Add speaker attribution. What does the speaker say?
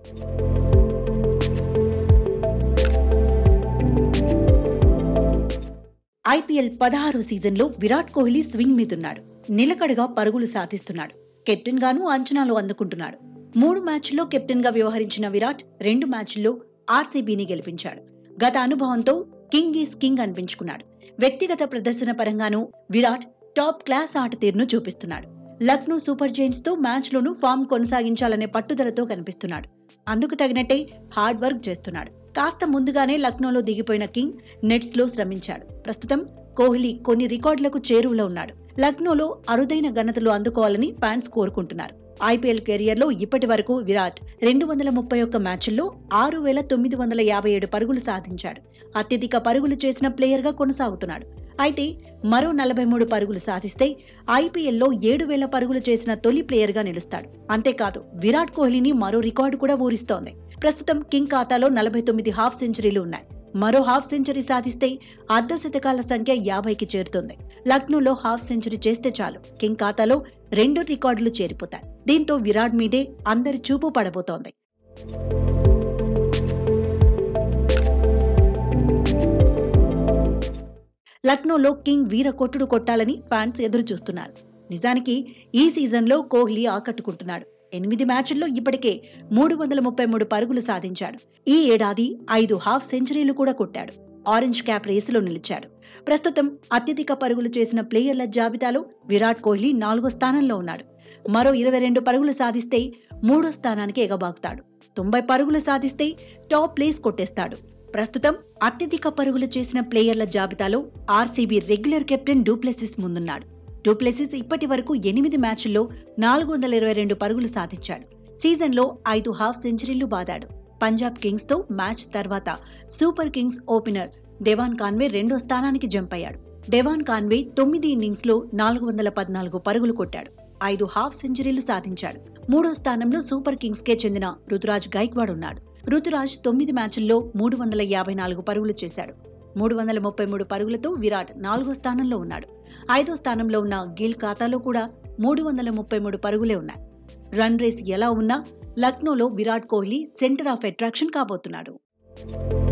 Speaker 1: IPL పదహారు సీజన్లో Virat Kohli swing మీదున్నాడు నిలకడగా పరుగులు సాధిస్తున్నాడు కెప్టెన్ గాను అంచనాలు అందుకుంటున్నాడు మూడు మ్యాచ్ల్లో కెప్టెన్ గా వ్యవహరించిన విరాట్ రెండు మ్యాచ్ల్లో ఆర్సీబీని గెలిపించాడు గత అనుభవంతో కింగ్ ఈస్ కింగ్ అనిపించుకున్నాడు వ్యక్తిగత ప్రదర్శన పరంగానూ విరాట్ టాప్ క్లాస్ ఆట తీరును చూపిస్తున్నాడు లక్నో సూపర్ జైంట్స్ తో మ్యాచ్ లోనూ ఫామ్ కొనసాగించాలనే పట్టుదలతో కనిపిస్తున్నాడు అందుకు తగినట్టే హార్డ్ వర్క్ చేస్తున్నాడు కాస్త ముందుగానే లక్నోలో దిగిపోయిన కింగ్ నెట్స్ లో శ్రమించాడు ప్రస్తుతం కోహ్లీ కొన్ని రికార్డులకు చేరువలో ఉన్నాడు లక్నోలో అరుదైన ఘనతలు అందుకోవాలని ఫ్యాన్స్ కోరుకుంటున్నారు ఐపీఎల్ కెరియర్లో ఇప్పటి వరకు విరాట్ రెండు వందల ముప్పై ఒక్క మ్యాచ్ల్లో ఆరు వేల తొమ్మిది వందల యాభై ఏడు పరుగులు సాధించాడు అత్యధిక పరుగులు చేసిన ప్లేయర్గా కొనసాగుతున్నాడు అయితే మరో నలభై మూడు పరుగులు సాధిస్తే ఐపీఎల్లో ఏడు వేల పరుగులు చేసిన తొలి ప్లేయర్గా నిలుస్తాడు అంతేకాదు విరాట్ కోహ్లీని మరో రికార్డు కూడా ఊరిస్తోంది ప్రస్తుతం కింగ్ ఖాతాలో నలభై తొమ్మిది హాఫ్ సెంచరీలు ఉన్నాయి మరో హాఫ్ సెంచరీ సాధిస్తే అర్ధ శతకాల సంఖ్య యాభైకి చేరుతుంది లక్నోలో హాఫ్ సెంచరీ చేస్తే చాలు కింగ్ ఖాతాలో రెండు రికార్డులు చేరిపోతాయి దీంతో విరాట్ మీదే అందరి చూపు పడబోతోంది లక్నోలో కింగ్ వీర కొట్టుడు కొట్టాలని ఫ్యాన్స్ ఎదురు చూస్తున్నారు నిజానికి ఈ సీజన్లో కోహ్లీ ఆకట్టుకుంటున్నాడు ఎనిమిది మ్యాచ్ల్లో ఇప్పటికే మూడు వందల ముప్పై మూడు పరుగులు సాధించాడు ఈ ఏడాది ఐదు హాఫ్ సెంచరీలు కూడా కొట్టాడు ఆరెంజ్ క్యాప్ రేసులో నిలిచాడు ప్రస్తుతం అత్యధిక పరుగులు చేసిన ప్లేయర్ల జాబితాలో విరాట్ కోహ్లీ నాలుగో స్థానంలో ఉన్నాడు మరో ఇరవై రెండు పరుగులు సాధిస్తే మూడో స్థానానికి ఎగబాకుతాడు తొంభై పరుగులు సాధిస్తే టాప్ ప్లేస్ కొట్టేస్తాడు ప్రస్తుతం అత్యధిక పరుగులు చేసిన ప్లేయర్ల జాబితాలో ఆర్సీబీ రెగ్యులర్ కెప్టెన్ డూప్లెసిస్ ముందున్నాడు డూప్లెసిస్ ఇప్పటి వరకు ఎనిమిది మ్యాచ్ల్లో నాలుగు వందల ఇరవై రెండు పరుగులు సాధించాడు సీజన్లో ఐదు హాఫ్ సెంచరీలు బాదాడు పంజాబ్ కింగ్స్ తో మ్యాచ్ తర్వాత super kings opener Devon Conway రెండో స్థానానికి జంప్ అయ్యాడు డెవాన్ కాన్వే తొమ్మిది ఇన్నింగ్స్ లో నాలుగు వందల పద్నాలుగు పరుగులు కొట్టాడు ఐదు హాఫ్ సెంచరీలు సాధించాడు మూడో స్థానంలో సూపర్ కింగ్స్ కే చెందిన రుతురాజ్ గైక్వాడ్ ఉన్నాడు రుతురాజ్ తొమ్మిది మ్యాచ్ల్లో మూడు వందల యాభై నాలుగు పరుగులు చేశాడు మూడు వందల ముప్పై మూడు పరుగులతో విరాట్ నాలుగో స్థానంలో ఉన్నాడు ఐదో స్థానంలో ఉన్న గిల్ ఖాతాలో కూడా మూడు వందల ముప్పై మూడు పరుగులే ఉన్నాయి రన్ రేస్ ఎలా ఉన్నా లక్నోలో Virat Kohli centre of attraction కాబోతున్నాడు